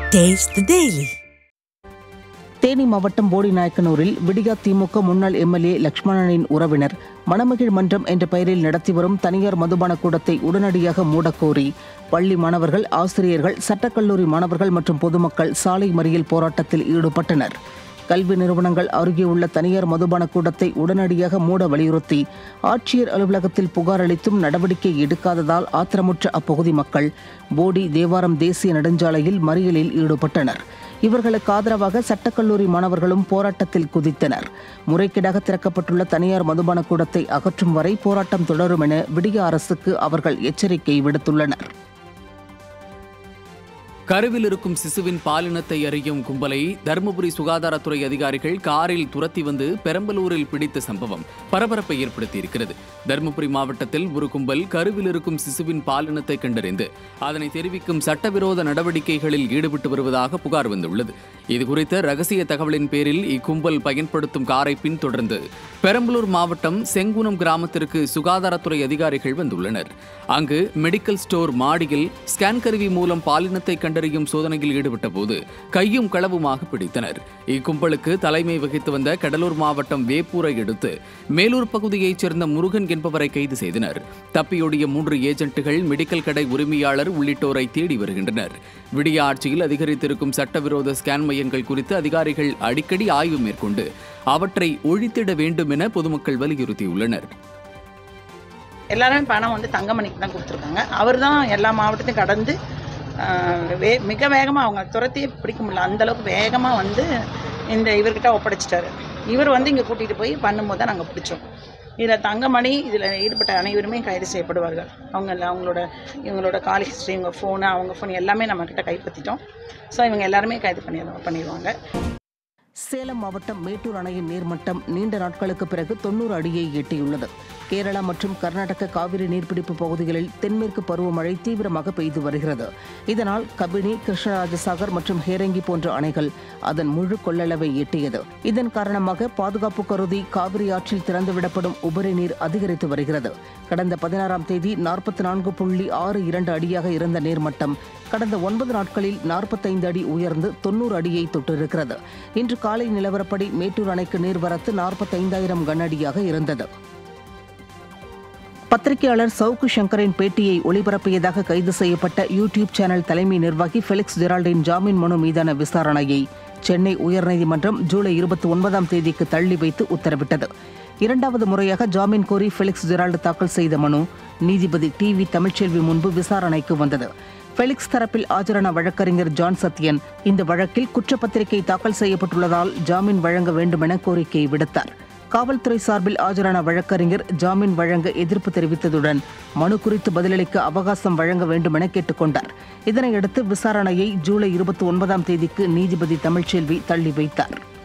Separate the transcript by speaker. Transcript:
Speaker 1: Taste the Daily.
Speaker 2: Theni மாவட்டம் போடிநாயக்கனூரில் விடியா திமுக முன்னாள் எம்எல்ஏ லக்ஷ்மணனின் உறவினர் மணமகிழ் மன்றம் என்ற பெயரில் நடத்தி வரும் தனியார் மதுபான கூடத்தை உடனடியாக மூடக்கோரி பள்ளி மாணவர்கள் ஆசிரியர்கள் சட்டக்கல்லூரி மாணவர்கள் மற்றும் பொதுமக்கள் சாலை மறியல் போராட்டத்தில் ஈடுபட்டனர் கல்வி நிறுவனங்கள் அருகே உள்ள தனியார் மதுபான கூடத்தை உடனடியாக மூட வலியுறுத்தி ஆட்சியர் அலுவலகத்தில் புகார் அளித்தும் நடவடிக்கை எடுக்காததால் ஆத்திரமுற்ற அப்பகுதி மக்கள் போடி தேவாரம் தேசிய நெடுஞ்சாலையில் மறியலில் ஈடுபட்டனர் இவர்களுக்கு ஆதரவாக சட்டக்கல்லூரி மாணவர்களும் போராட்டத்தில் குதித்தனர் முறைகேடாக திறக்கப்பட்டுள்ள தனியார் மதுபான கூடத்தை அகற்றும் வரை போராட்டம் தொடரும் என விடிய அரசுக்கு அவர்கள் எச்சரிக்கை விடுத்துள்ளனர்
Speaker 3: கருவில் இருக்கும் சிசுவின் பாலினத்தை அறியும் கும்பலை தருமபுரி சுகாதாரத்துறை அதிகாரிகள் காரில் துரத்தி வந்து பெரம்பலூரில் பிடித்த சம்பவம் பரபரப்பை ஏற்படுத்தியிருக்கிறது தருமபுரி மாவட்டத்தில் ஒரு கும்பல் கருவில் இருக்கும் சிசுவின் பாலினத்தை கண்டறிந்து அதனை தெரிவிக்கும் சட்டவிரோத நடவடிக்கைகளில் ஈடுபட்டு வருவதாக புகார் வந்துள்ளது இதுகுறித்த ரகசிய தகவலின் பேரில் இக்கும்பல் பயன்படுத்தும் காரை பின்தொடர்ந்து பெரம்பலூர் மாவட்டம் செங்குணம் கிராமத்திற்கு சுகாதாரத்துறை அதிகாரிகள் வந்துள்ளனர் அங்கு மெடிக்கல் ஸ்டோர் மாடியில் ஸ்கேன் கருவி மூலம் பாலினத்தை கண்டறியும் சோதனையில் ஈடுபட்ட போது கையும் களவுமாக பிடித்தனர் இக்கும்பலுக்கு தலைமை வகித்து வந்த கடலூர் மாவட்டம் வேப்பூரை அடுத்து மேலூர் பகுதியைச் சேர்ந்த முருகன் என்பவரை கைது செய்தனர் தப்பியோடிய மூன்று ஏஜென்ட்டுகள் மெடிக்கல் கடை உரிமையாளர் உள்ளிட்டோரை தேடி வருகின்றனர் விடிய ஆட்சியில் அதிகரித்திருக்கும் சட்டவிரோத ஸ்கேன் மையங்கள் குறித்து அதிகாரிகள் அடிக்கடி ஆய்வு மேற்கொண்டு அவற்றை ஒழித்திட வேண்டும் என பொதுமக்கள் வலியுறுத்தியுள்ளனர்
Speaker 4: எல்லாருமே பணம் வந்து தங்கமணிக்கு தான் கொடுத்துருக்காங்க அவர் தான் எல்லா மாவட்டத்தையும் கடந்து ஆஹ், வே மிக வேகமாக அவங்க துரத்தியே பிடிக்க முடியல அந்த அளவுக்கு வேகமாக வந்து இந்த இவர்கிட்ட ஒப்படைச்சிட்டாரு இவர் வந்து இங்கே கூட்டிகிட்டு போய் பண்ணும்போது தான் நாங்கள் பிடிச்சோம் இதில் தங்கமணி இதில் ஈடுபட்ட அனைவருமே கைது செய்யப்படுவார்கள் அவங்க எல்லாம் அவங்களோட இவங்களோட கால் ஹிஸ்ட்ரி இவங்க ஃபோனு அவங்க ஃபோன் எல்லாமே நம்மக்கிட்ட கைப்பற்றிட்டோம் ஸோ இவங்க எல்லாருமே கைது பண்ணி பண்ணிடுவாங்க
Speaker 2: சேலம் மாவட்டம் மேட்டூர் அணையின் நீர்மட்டம் நீண்ட நாட்களுக்கு பிறகு தொண்ணூறு அடியை எட்டியுள்ளது கேரளா மற்றும் கர்நாடக காவிரி நீர்பிடிப்பு பகுதிகளில் தென்மேற்கு பருவமழை தீவிரமாக பெய்து வருகிறது இதனால் கபினி கிருஷ்ணராஜசாகர் மற்றும் ஹேரங்கி போன்ற அணைகள் அதன் முழு கொள்ளளவை எட்டியது இதன் காரணமாக பாதுகாப்பு கருதி காவிரி ஆற்றில் திறந்துவிடப்படும் உபரி நீர் அதிகரித்து வருகிறது கடந்த பதினாறாம் தேதி நாற்பத்தி நான்கு புள்ளி ஆறு இரண்டு அடியாக இருந்த நீர்மட்டம் கடந்த ஒன்பது நாட்களில் நாற்பத்தைந்து அடி உயர்ந்து தொண்ணூறு அடியை தொட்டிருக்கிறது இன்று காலை நிலவரப்படி மேட்டூர் அணைக்கு நீர்வரத்து நாற்பத்தைந்தாயிரம் கனஅடியாக இருந்தது பத்திரிகையாளர் சவுக்கு சங்கரின் பேட்டியை ஒளிபரப்பியதாக கைது செய்யப்பட்ட யூடியூப் சேனல் தலைமை நிர்வாகி ஃபெலிக்ஸ் ஜெரால்டின் ஜாமீன் மனு மீதான விசாரணையை சென்னை உயர்நீதிமன்றம் ஜூலை இருபத்தி ஒன்பதாம் தேதிக்கு தள்ளி வைத்து உத்தரவிட்டது இரண்டாவது முறையாக ஜாமீன் கோரி ஃபெலிக்ஸ் ஜெரால்டு தாக்கல் செய்த மனு நீதிபதி டி வி தமிழ்ச்செல்வி முன்பு விசாரணைக்கு வந்தது ஃபெலிக்ஸ் தரப்பில் ஆஜரான வழக்கறிஞர் ஜான் சத்யன் இந்த வழக்கில் குற்றப்பத்திரிகை தாக்கல் செய்யப்பட்டுள்ளதால் ஜாமீன் வழங்க வேண்டுமென கோரிக்கை விடுத்தார் காவல்துறை சார்பில் ஆஜரான வழக்கறிஞர் ஜாமீன் வழங்க எதிர்ப்பு தெரிவித்ததுடன் மனு குறித்து பதிலளிக்க அவகாசம் வழங்க வேண்டுமென கேட்டுக்கொண்டார் இதனையடுத்து விசாரணையை ஜூலை இருபத்தி ஒன்பதாம் தேதிக்கு நீதிபதி தமிழ்ச்செல்வி தள்ளி வைத்தார்